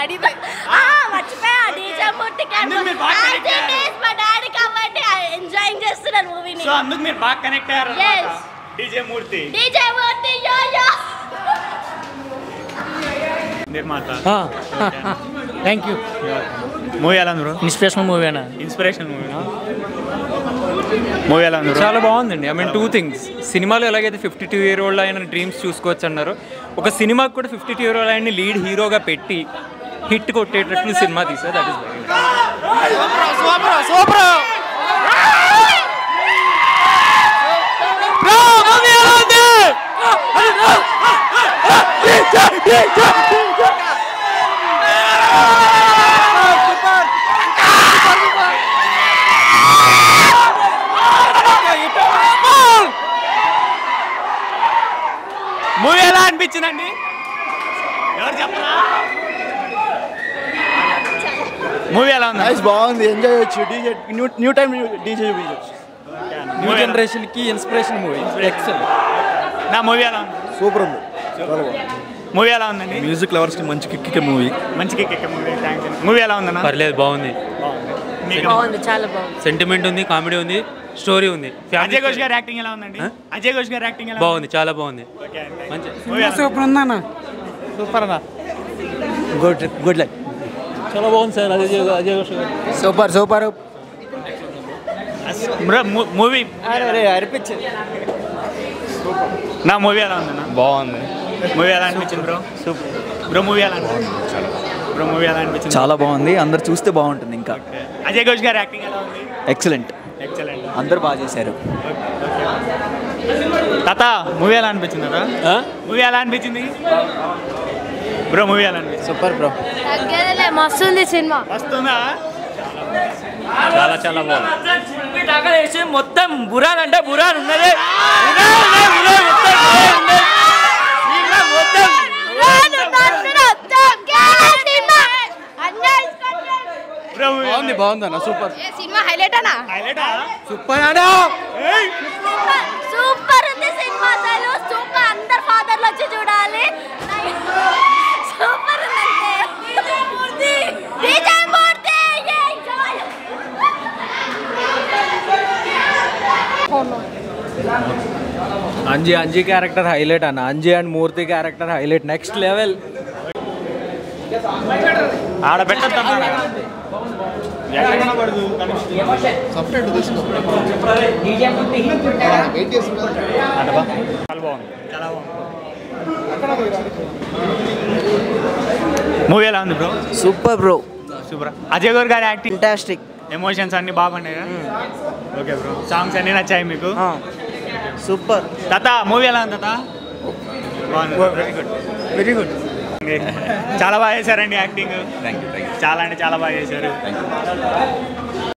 డాడీదే మర్చిపోయా డీజే మూర్తికి అందుకు మీరు బాగా connect As it is, మా డాడీ కాబట్టి ఎంజాయింగ్ చేస్తున్నాను మూవీని సో అందుకు మీరు బాగా కనెక్ట్ అయ్యారు Yes. DJ Murthy DJ Murthy yo yo నిర్మాత థ్యాంక్ యూ మూవీ ఎలా ఉంది బ్రో ఇన్స్పిరేషనల్ మూవీనా ఇన్స్పిరేషన్ మూవీ మూవీ ఎలా ఉంది bro? చాలా బాగుందండి ఐ మీన్ టూ థింగ్స్ సినిమాలో ఎలాగైతే ఫిఫ్టీ టూ ఇయర్ ఓల్డ్ ఆయన డ్రీమ్స్ చూసుకోవచ్చు అన్నారు ఒక సినిమాకి కూడా ఫిఫ్టీ టూ ఇయర్ ఓల్డ్ ఆయన్ని లీడ్ హీరోగా పెట్టి హిట్ కొట్టేటట్లు సినిమా తీసారు దట్ ఇస్ వెరీ మూవీ ఎలా అనిపించిందండి ఎవరు చెప్పరా మూవీ ఎలా ఉంది నైస్ బాగుంది ఎంజాయ్ చేయొచ్చు DJ new new time DJ చూపించచ్చు న్యూ జనరేషన్కి ఇన్స్పిరేషన్ మూవీ ఎక్సల్ నా మూవీ ఎలా ఉంది సూపర్ ఉంది చాలా బాగుంది మూవీ ఎలా ఉందండి మ్యూజిక్ లవర్స్ కి మంచి కిక్ మూవీ మంచి కిక్ మూవీ థ్యాంక్స్ మూవీ ఎలా ఉందన్న పర్లేదు బాగుంది మీకు బాగుంది చాలా బాగుంది సెంటిమెంట్ ఉంది కామెడీ ఉంది స్టోరీ ఉంది అజయ్ ఘోష్ గారి యాక్టింగ్ ఎలా ఉందండి అజయ్ ఘోష్ గారి యాక్టింగ్ ఎలా బాగుంది చాలా బాగుంది ఓకే మంచి మూవీ ఎలా సూపర్ ఉందన్న సూపర్ అన్న గుడ్ గుడ్ లక్ చాలా బాగుంది సార్ అజయ్ అజయ్ ఘోష్ గారు సూపర్ సూపర్ బ్రో మూవీ అనిపించింది నా మూవీ ఎలా ఉందన్న బాగుంది మూవీ ఎలా అనిపించింది బ్రో బ్రో మూవీ ఎలా అనిపించింది బ్రో మూవీ ఎలా అనిపించింది చాలా బాగుంది అందరు చూస్తే బాగుంటుంది ఇంకా అజయ్ ఘోష్ గారి యాక్టింగ్ ఎలా ఉంది ఎక్సలెంట్ ఎక్సలెంట్ అందరు బాగా చేశారు తాత మూవీ ఎలా అనిపించింది మూవీ ఎలా అనిపించింది బ్రో మూవీ ఎలా అనిపించింది సూపర్ బ్రో తగ్గేదిలే మస్తు ఉంది సినిమా వస్తుందా చాలా చాలా బాగుంది మొత్తం బురాన్ అంటే బురాన్ ఉన్నది బ్రో మూవీ బాగుంది బాగుంది అన్న సూపర్ సినిమా హైలైట్ అనా హైలైటా సూపర్ అన్నా సూపర్ ఉంది సినిమా అసలు సూపర్ అందరు ఫాదర్లు వచ్చి చూడాలి సూపర్ ఉంది DJ Murthy Yay, joy. Anji Anji character highlight అన్న Anji and Murthy character highlight next level ఆడ పెట్టద్దు ఎక్కడ కనబడదు చాలా బాగుంది చాలా బాగుంది మూవీ ఎలా ఉంది bro super bro super Ajay Gaur గారి యాక్టింగ్ ఫంటాస్టిక్ ఎమోషన్స్ అన్ని బాగున్నాయి ఓకే బ్రో సాంగ్స్ అన్ని నచ్చాయి మీకు సూపర్ తాత మూవీ ఎలా ఉంది తాత బాగుంది వెరీ గుడ్ వెరీ గుడ్ చాలా బాగా చేశారండి యాక్టింగ్ చాలా అంటే చాలా బాగా చేశారు